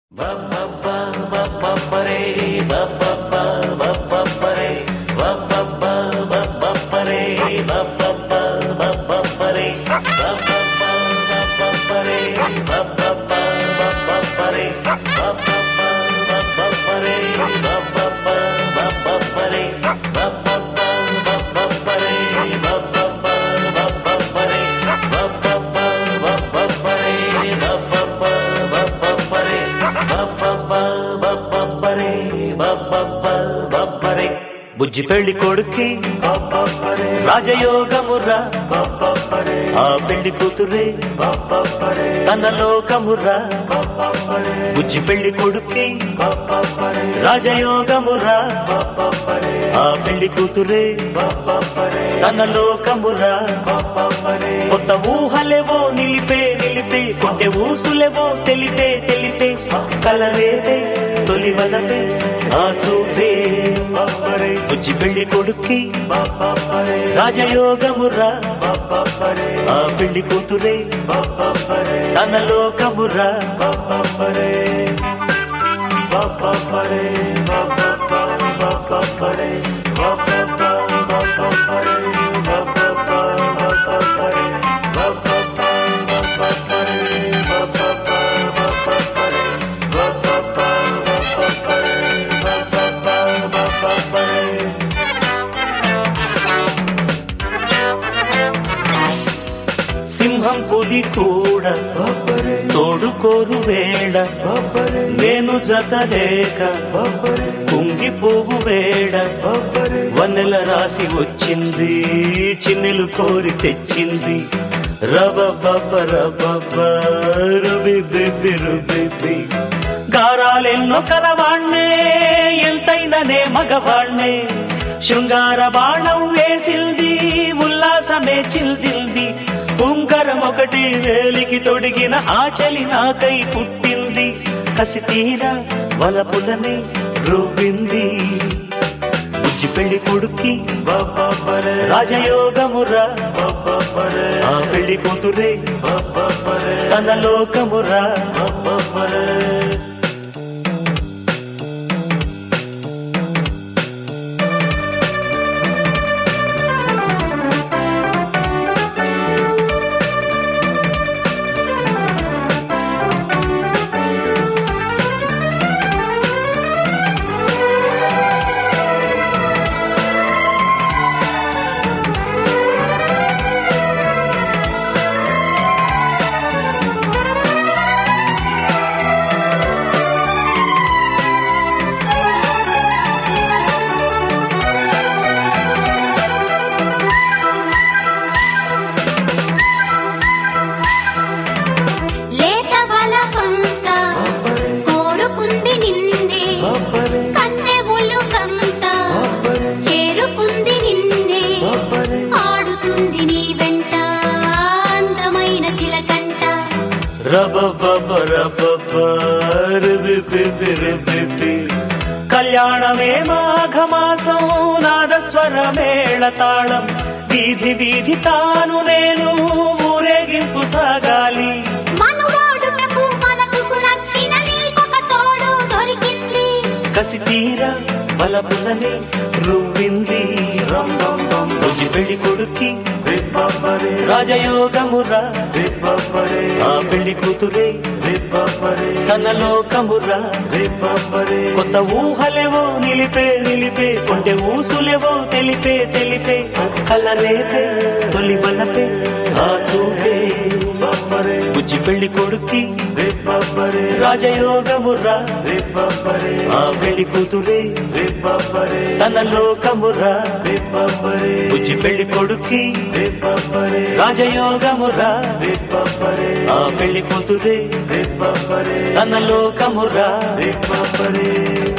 బుజ్జి పెళ్లి కొడుకి రాజయోగముర్రా ఆ పెళ్లి కూతురే తన లోకముర్రా బుజ్జి పెళ్లి కొడుకి రాజయోగముర్రా ఆ పెళ్లి కూతురే తన లోకముర్రా కొత్త ఊహలేవో నిలిపే నిలిపే కొట్టే ఊసులేవో తెలిపే తెలిపే కలరేపే తొలి వలపే ఆ చూపే బుజ్జి పెళ్లి కొడుక్కి రాజయోగముర్రా ఆ పెళ్లి కూతురే తన లోకముర్రా సింహం పులి కూడా తోడుకోరు వేళ నేను జతలేక కుంగిపోవు వేళ వన్నెల రాసి వచ్చింది చిన్నెలు కోరి తెచ్చింది రబబబ రబబ రుబి బిబి రుబిబి గారాలెన్నో కరవాణ్ణే ఎంతైననే మగవాణ్ణే శృంగార బాణం వేసింది ఉల్లాసమే చిల్దింది ఉంగరం ఒకటి వేలికి తొడిగిన ఆచలి నాకై పుట్టింది కసి తీరా వలపులని రువ్వింది బుజ్జి పెళ్లి కొడుక్కి రాజయోగమురా ఆ పెళ్లి కూతురే తన లోకమురా లేత వలపంత కోరుకుంది నిన్నే కన్నె ఒలుకంత చేరుకుంది నిన్నే ఆడుతుంది నీ వెంట అందమైన చిలకంట రబబబ రబబ రుబిబిబి రుబిబి. కళ్యాణమే మాఘమాసం నాదస్వర మేళతాళం వీధి వీధి తాను నేను ఊరేగింపు సాగాలి మనువాడుటకు మనసుకు నచ్చిన నీకొక తోడు దొరికింది కసి తీరా బలబులని రువ్వింది బుజ్జి పెళ్లి కొడుక్కి రాజయోగమురా ఆ పెళ్లి కూతురే తన లోకమురా కొత్త ఊహలేవో నిలిపే నిలిపే కొంటే ఊసులేవో తెలిపే తెలిపే కలరేపే తొలి బలపే ఆ చూపే బుజ్జి పెళ్లి కొడుక్కి రాజయోగమురా ఆ పెళ్లి కూతురే తన లోకమురా బుజ్జి పెళ్లి కొడుక్కి రాజయోగమురా ఆ పెళ్లి కూతురే తన లోకమురా